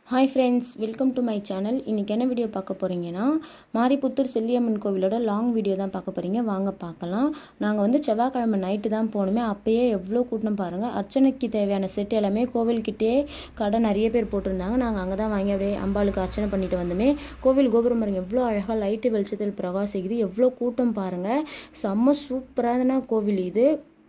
hi friends welcome to my channel இன்றைக்கி என்ன video பார்க்க போகிறீங்கன்னா மாரிபுத்தூர் செல்லியம்மன் கோவிலோட லாங் வீடியோ தான் பார்க்க போகிறீங்க வாங்க பார்க்கலாம் நாங்கள் வந்து செவ்வாய்க்கிழமை நைட்டு தான் போகணுமே அப்போயே எவ்வளோ கூட்டம் பாருங்கள் அர்ச்சனைக்கு தேவையான செட் எல்லாமே கோவில்கிட்டே கடை நிறைய பேர் போட்டிருந்தாங்க நாங்கள் அங்கே தான் வாங்கி அப்படியே அம்பாளுக்கு அர்ச்சனை பண்ணிட்டு வந்தோமே கோவில் கோபுரம் பாருங்க எவ்வளோ அழகாக லைட்டு வெளிச்சத்தில் பிரகாசிக்குது எவ்வளோ கூட்டம் பாருங்கள் செம்ம சூப்பரான கோவில் இது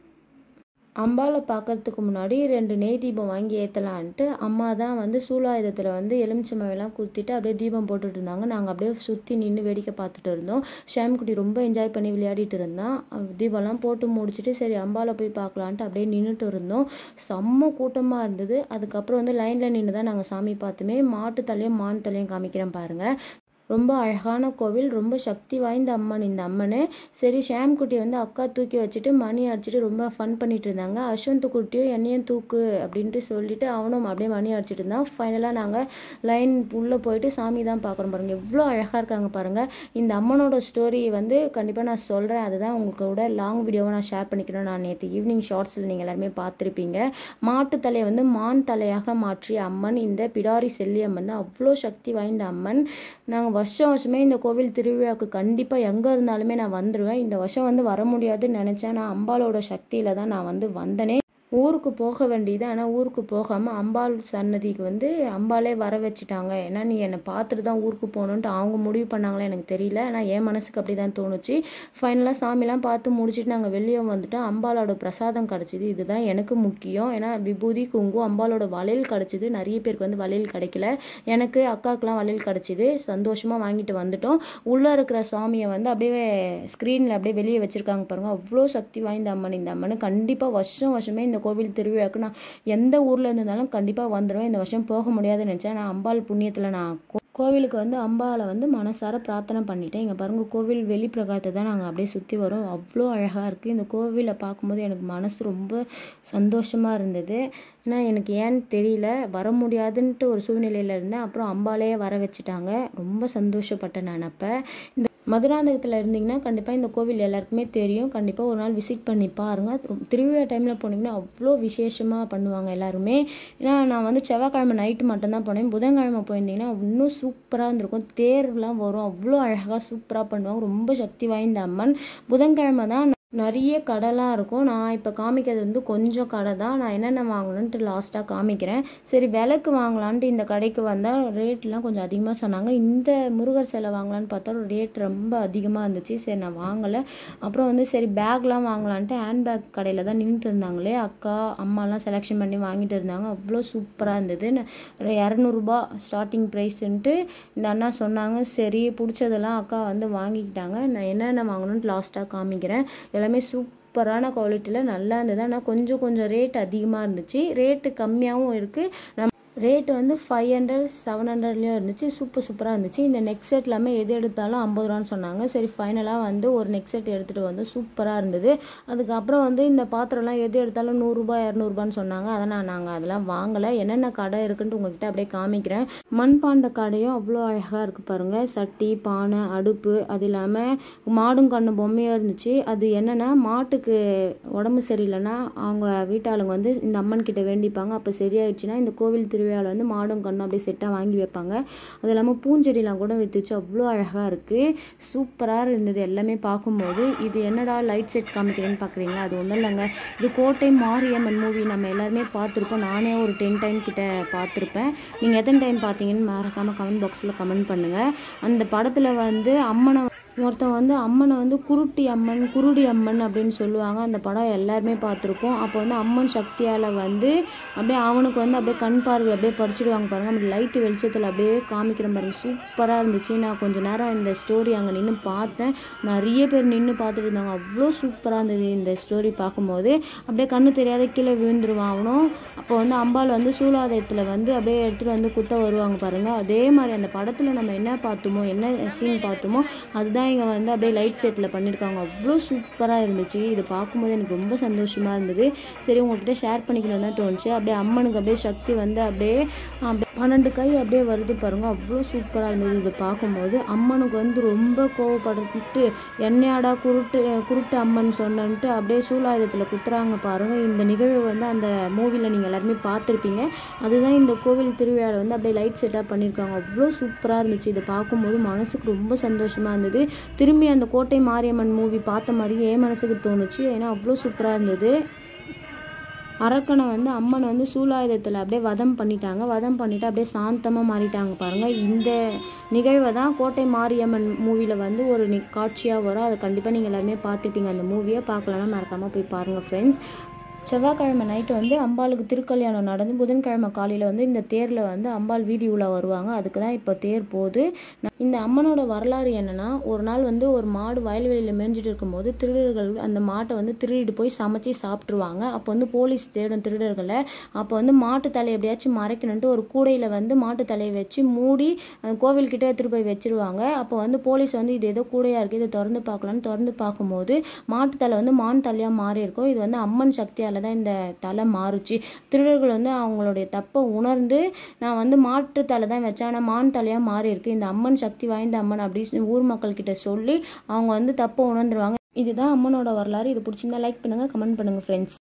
அம்பாவை பார்க்கறதுக்கு முன்னாடி ரெண்டு நெய் தீபம் வாங்கி ஏற்றலான்ட்டு அம்மா தான் வந்து சூலாயுதத்தில் வந்து எலுமிச்சம்பழம்லாம் குத்திட்டு அப்படியே தீபம் போட்டுட்டு இருந்தாங்க நாங்கள் அப்படியே சுற்றி நின்று வேடிக்கை பார்த்துட்டு இருந்தோம் ஷாம்குட்டி ரொம்ப என்ஜாய் பண்ணி விளையாடிட்டு இருந்தான் அவ தீபம்லாம் போட்டு முடிச்சுட்டு சரி அம்பாவை போய் பார்க்கலான்ட்டு அப்படியே நின்றுட்டு இருந்தோம் செம்ம கூட்டமாக இருந்தது அதுக்கப்புறம் வந்து லைனில் நின்று தான் நாங்கள் சாமி பார்த்துமே மாட்டு தலையும் மான் தலையும் காமிக்கிறேன் பாருங்கள் ரொம்ப அழகான கோவில் ரொம்ப சக்தி வாய்ந்த அம்மன் இந்த அம்மனு சரி ஷாம் குட்டி வந்து அக்கா தூக்கி வச்சுட்டு மணி அடிச்சுட்டு ரொம்ப ஃபன் பண்ணிட்டு இருந்தாங்க அஸ்வந்த் குட்டியும் என்னையும் தூக்கு அப்படின்ட்டு சொல்லிட்டு அவனும் அப்படியே மணி அடிச்சிட்டு இருந்தான் ஃபைனலாக நாங்கள் லைன் உள்ளே போயிட்டு சாமி தான் பார்க்குறோம் பாருங்கள் எவ்வளோ அழகாக இருக்காங்க பாருங்கள் இந்த அம்மனோட ஸ்டோரி வந்து கண்டிப்பாக நான் சொல்கிறேன் அதுதான் உங்களுக்கு கூட லாங் வீடியோவை நான் ஷேர் பண்ணிக்கிறேன் நான் நேற்று ஈவினிங் ஷார்ட்ஸில் நீங்கள் எல்லாருமே பார்த்துருப்பீங்க மாட்டு தலையை வந்து மான் தலையாக மாற்றிய அம்மன் இந்த பிடாரி செல்லியம்மன் தான் அவ்வளோ சக்தி வாய்ந்த அம்மன் நாங்கள் வருஷம் வருஷமே இந்த கோவில் திருவிழாவுக்கு கண்டிப்பாக எங்கே இருந்தாலுமே நான் வந்துடுவேன் இந்த வருஷம் வந்து வர முடியாதுன்னு நினச்சேன் நான் அம்பாலோட சக்தியில் தான் நான் வந்து வந்தனே ஊருக்கு போக வேண்டியது ஆனால் ஊருக்கு போகாமல் அம்பாள் சன்னதிக்கு வந்து அம்பாலே வர வச்சுட்டாங்க ஏன்னா நீ என்னை பார்த்துட்டு தான் ஊருக்கு போகணுன்ட்டு அவங்க முடிவு பண்ணாங்களே எனக்கு தெரியல ஆனால் என் மனசுக்கு அப்படி தான் தோணுச்சு ஃபைனலாக சாமிலாம் பார்த்து முடிச்சுட்டு நாங்கள் வெளியே வந்துட்டோம் அம்பாலோட பிரசாதம் கிடச்சிது இதுதான் எனக்கு முக்கியம் ஏன்னா விபூதி குங்குமம் அம்பாலோட வளையல் கிடச்சிது நிறைய பேருக்கு வந்து வளையல் கிடைக்கல எனக்கு அக்காவுக்குலாம் வளையல் கிடச்சிது சந்தோஷமாக வாங்கிட்டு வந்துட்டோம் உள்ளே இருக்கிற சுவாமியை வந்து அப்படியே ஸ்க்ரீனில் அப்படியே வெளியே வச்சுருக்காங்க பாருங்கள் அவ்வளோ சக்தி வாய்ந்த அம்மன் இந்த அம்மன் கண்டிப்பாக வருஷம் வருஷமே இந்த கோவில் திருவிழாவுக்கு நான் எந்த ஊரில் இருந்தாலும் கண்டிப்பாக வந்துடுவேன் இந்த வருஷம் போக முடியாதுன்னு நினச்சேன் நான் அம்பாள் புண்ணியத்தில் நான் கோ- கோவிலுக்கு வந்து அம்பாவை வந்து மனசார பிரார்த்தனை பண்ணிட்டேன் இங்கே பாருங்கள் கோவில் வெளி பிரகாரத்தை தான் நாங்கள் அப்படியே சுற்றி வரோம் அவ்வளோ அழகாக இருக்குது இந்த கோவிலை பார்க்கும்போது எனக்கு மனசு ரொம்ப சந்தோஷமாக இருந்தது ஏன்னா எனக்கு ஏன்னு தெரியல வர முடியாதுன்ட்டு ஒரு சூழ்நிலையில் இருந்தேன் அப்புறம் அம்பாலே வர வச்சுட்டாங்க ரொம்ப சந்தோஷப்பட்டேன் நான் அப்போ இந்த மதுராந்தகத்தில் இருந்தீங்கன்னா கண்டிப்பாக இந்த கோவில் எல்லாருக்குமே தெரியும் கண்டிப்பாக ஒரு நாள் விசிட் பண்ணி பாருங்கள் ரொ- திருவிழா டைமில் போனீங்கன்னா அவ்வளோ விசேஷமாக பண்ணுவாங்க எல்லாருமே ஏன்னா நான் வந்து செவ்வாய்க்கிழமை நைட்டு மட்டும்தான் போனேன் புதன்கிழமை போயிருந்தீங்கன்னா இன்னும் சூப்பராக இருந்திருக்கும் தேர்லாம் வரும் அவ்வளோ அழகாக சூப்பராக பண்ணுவாங்க ரொம்ப சக்தி வாய்ந்த அம்மன் புதன்கிழமை தான் நிறைய கடைலாம் இருக்கும் நான் இப்போ காமிக்கிறது வந்து கொஞ்சம் கடை தான் நான் என்னென்ன வாங்கணுன்ட்டு லாஸ்ட்டாக காமிக்கிறேன் சரி விளக்கு வாங்கலான்ட்டு இந்த கடைக்கு வந்தால் ரேட்லாம் கொஞ்சம் அதிகமாக சொன்னாங்க இந்த முருகர் சிலை வாங்கலான்னு பார்த்தா ரேட் ரொம்ப அதிகமாக இருந்துச்சு சரி நான் வாங்கலை அப்புறம் வந்து சரி பேக்லாம் வாங்கலான்ட்டு ஹேண்ட் பேக் கடையில் தான் நின்றுட்டு இருந்தாங்களே அக்கா அம்மாலாம் செலெக்ஷன் பண்ணி வாங்கிட்டு இருந்தாங்க அவ்வளோ சூப்பராக இருந்தது ந- ஒரு இரநூறுபா ஸ்டார்டிங் ப்ரைஸ்ன்ட்டு இந்த அண்ணா சொன்னாங்க சரி பிடிச்சதெல்லாம் அக்கா வந்து வாங்கிக்கிட்டாங்க நான் என்னென்ன வாங்கணும்னு லாஸ்ட்டாக காமிக்கிறேன் எல்லாமே சூப்பரான குவாலிட்டியில் நல்லா இருந்தது ஆனால் கொஞ்சம் கொஞ்சம் ரேட் அதிகமாக இருந்துச்சு ரேட்டு கம்மியாகவும் இருக்குது நம்ம ரேட் வந்து ஃபைவ் ஹண்ட்ரட் செவன் ஹண்ட்ரட்லேயும் இருந்துச்சு சூப்பர் சூப்பராக இருந்துச்சு இந்த நெக் செட் எல்லாமே எது எடுத்தாலும் ஐம்பது ரூபான்னு சொன்னாங்க சரி ஃபைனலாக வந்து ஒரு நெக் செட் எடுத்துகிட்டு வந்து சூப்பராக இருந்தது அதுக்கப்புறம் வந்து இந்த பாத்திரம்லாம் எது எடுத்தாலும் நூறுரூபா இரநூறுபான்னு சொன்னாங்க அதனால் நாங்கள் அதெல்லாம் வாங்கலை என்னென்ன கடை இருக்குன்ட்டு உங்ககிட்ட அப்படியே காமிக்கிறேன் மண்பாண்ட கடையும் அவ்வளோ அழகாக இருக்குது பாருங்கள் சட்டி பானை அடுப்பு அது இல்லாமல் மாடும் கண்ணு பொம்மையாக இருந்துச்சு அது என்னென்னா மாட்டுக்கு உடம்பு சரியில்லைன்னா அவங்க வீட்டாளுங்க வந்து இந்த அம்மன் கிட்ட வேண்டிப்பாங்க அப்போ சரியாயிடுச்சுன்னா இந்த கோவில் திருவிழாவில் வந்து மாடும் கண்ணும் அப்படியே செட்டாக வாங்கி வைப்பாங்க அது இல்லாமல் பூஞ்செடிலாம் கூட வித்துச்சு அவ்வளோ அழகாக இருக்குது சூப்பராக இருந்தது எல்லாமே பார்க்கும்போது இது என்னடா லைட் செட் காமிக்கிறேன்னு பார்க்குறீங்களா அது ஒன்றும் இல்லைங்க இது கோட்டை மாரியம்மன் மூவி நம்ம எல்லாருமே பார்த்துருப்போம் நானே ஒரு டென் டைம் கிட்ட பார்த்துருப்பேன் நீங்கள் எத்தனை டைம் பார்த்தீங்கன்னு மறக்காமல் கமெண்ட் பாக்ஸில் கமெண்ட் பண்ணுங்கள் அந்த படத்தில் வந்து அம்மனை ஒருத்தன் வந்து அம்மனை வந்து குருட்டி அம்மன் குருடி அம்மன் அப்படின்னு சொல்லுவாங்க அந்த படம் எல்லாருமே பார்த்துருப்போம் அப்போ வந்து அம்மன் சக்தியால் வந்து அப்படியே அவனுக்கு வந்து அப்படியே கண் பார்வை அப்படியே பறிச்சிடுவாங்க பாருங்கள் அப்படி லைட்டு வெளிச்சத்தில் அப்படியே காமிக்கிற பாருங்க சூப்பராக இருந்துச்சு நான் கொஞ்ச நேரம் இந்த ஸ்டோரி அங்கே நின்று பார்த்தேன் நிறைய பேர் நின்று பார்த்துட்டு இருந்தாங்க அவ்வளோ சூப்பராக இருந்தது இந்த ஸ்டோரி பார்க்கும்போது அப்படியே கண்ணு தெரியாத கீழே விழுந்துருவான் அவனும் அப்போ வந்து அம்பாள் வந்து சூலாதயத்தில் வந்து அப்படியே எடுத்துகிட்டு வந்து குத்த வருவாங்க பாருங்கள் அதே மாதிரி அந்த படத்தில் நம்ம என்ன பார்த்தோமோ என்ன சீன் பார்த்தோமோ அதுதான் இங்கே வந்து அப்படியே லைட் செட்டில் பண்ணியிருக்காங்க அவ்வளோ சூப்பராக இருந்துச்சு இது பார்க்கும்போது எனக்கு ரொம்ப சந்தோஷமாக இருந்தது சரி உங்கள்கிட்ட ஷேர் பண்ணிக்கணும் தான் தோணுச்சு அப்படியே அம்மனுக்கு அப்படியே சக்தி வந்து அப்படியே அப்படியே பன்னெண்டு கை அப்படியே வருது பாருங்க அவ்வளோ சூப்பராக இருந்தது இதை பார்க்கும்போது அம்மனுக்கு வந்து ரொம்ப கோவப்பட்டுட்டு என்னையாடா குருட்டு குருட்டு அம்மன் சொன்னன்ட்டு அப்படியே சூலாயுதத்தில் குத்துறாங்க பாருங்க இந்த நிகழ்வு வந்து அந்த மூவியில் நீங்கள் எல்லாருமே பார்த்துருப்பீங்க அதுதான் இந்த கோவில் திருவிழாவில் வந்து அப்படியே லைட் செட்டப் பண்ணியிருக்காங்க அவ்வளோ சூப்பராக இருந்துச்சு இதை பார்க்கும்போது மனசுக்கு ரொம்ப சந்தோஷமாக இருந்தது திரும்பி அந்த கோட்டை மாரியம்மன் மூவி பார்த்த மாதிரி என் மனசுக்கு தோணுச்சு ஏன்னா அவ்வளோ சூப்பராக இருந்தது அரக்கனை வந்து அம்மன் வந்து சூலாயுதத்தில் அப்படியே வதம் பண்ணிட்டாங்க வதம் பண்ணிவிட்டு அப்படியே சாந்தமாக மாறிட்டாங்க பாருங்கள் இந்த நிகழ்வை தான் கோட்டை மாரியம்மன் மூவியில் வந்து ஒரு நி காட்சியாக வரும் அதை கண்டிப்பாக நீங்கள் எல்லாருமே பார்த்துருப்பீங்க அந்த மூவியை பார்க்கலன்னா மறக்காமல் போய் பாருங்கள் ஃப்ரெண்ட்ஸ் செவ்வாய்க்கிழமை நைட்டு வந்து அம்பாளுக்கு திருக்கல்யாணம் நடந்து புதன்கிழமை காலையில் வந்து இந்த தேரில் வந்து அம்பாள் வீதி உலா வருவாங்க அதுக்கு தான் இப்போ தேர் போகுது இந்த அம்மனோட வரலாறு என்னென்னா ஒரு நாள் வந்து ஒரு மாடு வயல்வெளியில் மேய்ஞ்சிட்டு இருக்கும்போது திருடர்கள் அந்த மாட்டை வந்து திருடிட்டு போய் சமைச்சு சாப்பிட்ருவாங்க அப்போ வந்து போலீஸ் தேடும் திருடர்களை அப்போ வந்து மாட்டு தலையை எப்படியாச்சும் மறைக்கணுன்ட்டு ஒரு கூடையில் வந்து மாட்டு தலையை வச்சு மூடி கோவில்கிட்ட எடுத்துகிட்டு போய் வச்சிருவாங்க அப்போ வந்து போலீஸ் வந்து இது ஏதோ கூடையாக இருக்குது இதை திறந்து பார்க்கலான்னு திறந்து பார்க்கும்போது மாட்டு தலை வந்து மான் தலையாக மாறி இருக்கும் இது வந்து அம்மன் சக்தியால் தான் இந்த தலை மாறுச்சு திருடர்கள் வந்து அவங்களுடைய தப்பை உணர்ந்து நான் வந்து மாட்டு தலை தான் வச்சேன் ஆனால் மான் தலையாக மாறி இருக்கு இந்த அம்மன் சக்தி வாய்ந்த அம்மன் அப்படின்னு ஊர் மக்கள் கிட்ட சொல்லி அவங்க வந்து தப்பை உணர்ந்துருவாங்க இதுதான் அம்மனோட வரலாறு இது பிடிச்சிருந்தா லைக் பண்ணுங்கள் கமெண்ட் பண்ணுங்கள் ஃப்ரெண்ட்ஸ்